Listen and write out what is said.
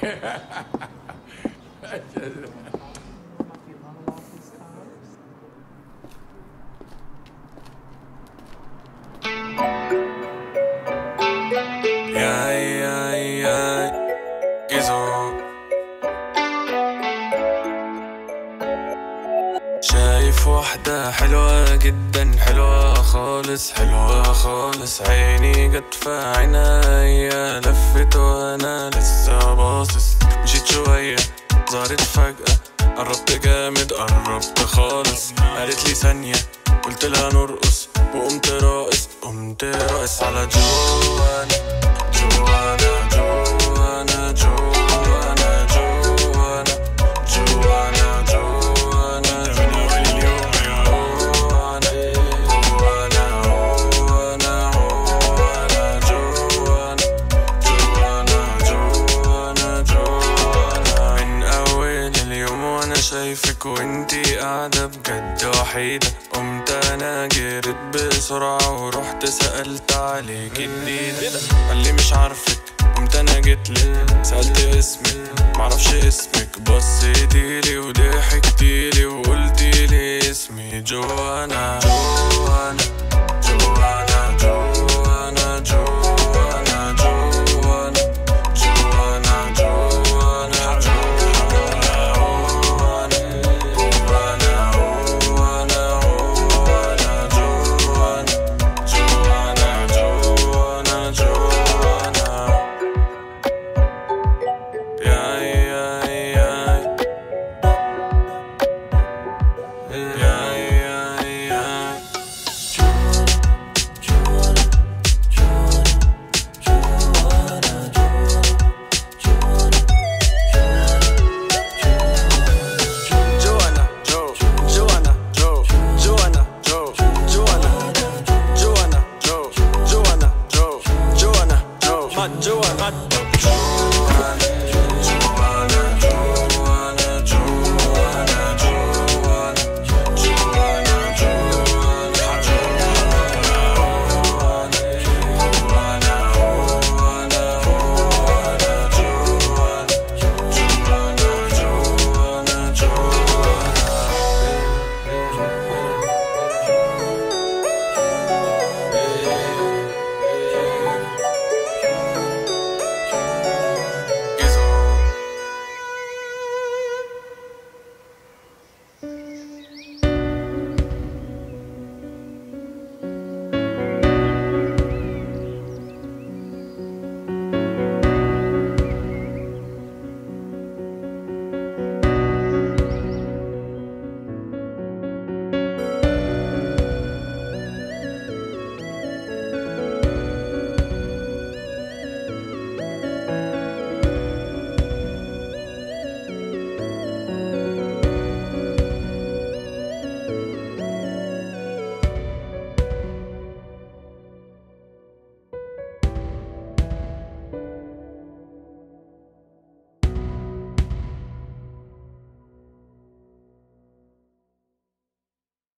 ياي ياي ياي جيزو شايف واحدة حلوة جدا حلوة خالص حلوة خالص عيني جت في عينيا لفت وانا لسه باصص مشيت شوية ظهرت فجأة قربت جامد قربت خالص قالت لي ثانية قلت لها نرقص وقمت راقص قمت راقص على جوانا جوانا جوانا جوانا جوانا جوانا جوانا جوانا في اليوم جوانا جوانا جوانا جوانا جوانا جوانا جوانا جوانا من أول اليوم وأنا شايفك وانتي قاعدة بجد وحيدة قمت أنا جريت بسرعة ورحت سألت عليك جديد قال لي مش عارفك قمت أنا جيتلك سألت اسمك معرفش اسمك بصيتيلي وضحكتيلي وقلتيلي اسمي جوانا جوانا